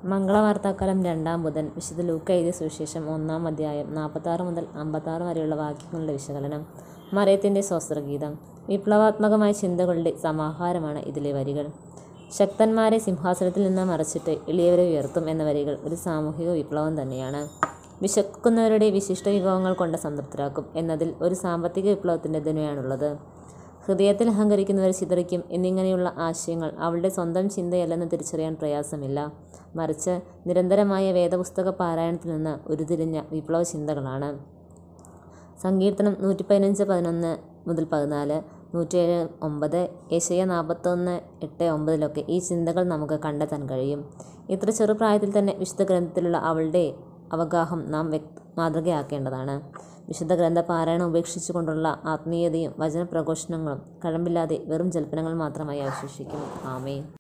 മംഗളവാർത്താക്കാലം രണ്ടാം ബുധൻ വിശുദ്ധ ലൂക്ക എഴുതിയ സുവിശേഷം ഒന്നാം അധ്യായം നാൽപ്പത്താറ് മുതൽ അമ്പത്താറ് വരെയുള്ള വാക്യങ്ങളുടെ വിശകലനം മറിയത്തിൻ്റെ സ്വസ്ത്രഗീതം വിപ്ലവാത്മകമായ ചിന്തകളുടെ സമാഹാരമാണ് ഇതിലെ വരികൾ ശക്തന്മാരെ സിംഹാസനത്തിൽ നിന്ന് മറച്ചിട്ട് എളിയവരെ ഉയർത്തും എന്ന വരികൾ ഒരു സാമൂഹിക വിപ്ലവം തന്നെയാണ് വിശക്കുന്നവരുടെ വിശിഷ്ട വിഭവങ്ങൾ കൊണ്ട് സംതൃപ്തരാക്കും എന്നതിൽ ഒരു സാമ്പത്തിക വിപ്ലവത്തിൻ്റെ ധ്വനിയാണുള്ളത് ഹൃദയത്തിൽ അഹങ്കരിക്കുന്നവർ ചിതറിക്കും എന്നിങ്ങനെയുള്ള ആശയങ്ങൾ അവളുടെ സ്വന്തം ചിന്തയല്ലെന്ന് തിരിച്ചറിയാൻ പ്രയാസമില്ല മറിച്ച് നിരന്തരമായ വേദപുസ്തക പാരായണത്തിൽ നിന്ന് ഉരുത്തിരിഞ്ഞ വിപ്ലവ ചിന്തകളാണ് സങ്കീർത്തനം നൂറ്റി പതിനഞ്ച് പതിനൊന്ന് മുതൽ പതിനാല് നൂറ്റിയേഴ് ഒമ്പത് ഏഷ്യ നാൽപ്പത്തൊന്ന് എട്ട് ഒമ്പതിലൊക്കെ ഈ ചിന്തകൾ നമുക്ക് കണ്ടെത്താൻ കഴിയും ഇത്ര ചെറുപ്രായത്തിൽ തന്നെ വിശുദ്ധ ഗ്രന്ഥത്തിലുള്ള അവളുടെ അവഗാഹം നാം വ്യക്ത മാതൃകയാക്കേണ്ടതാണ് വിശുദ്ധ ഗ്രന്ഥ പാരായണം ഉപേക്ഷിച്ചുകൊണ്ടുള്ള ആത്മീയതയും വചനപ്രഘോഷണങ്ങളും കഴമ്പില്ലാതെ വെറും ജൽപ്പനങ്ങൾ മാത്രമായി അവശേഷിക്കും ആമേൻ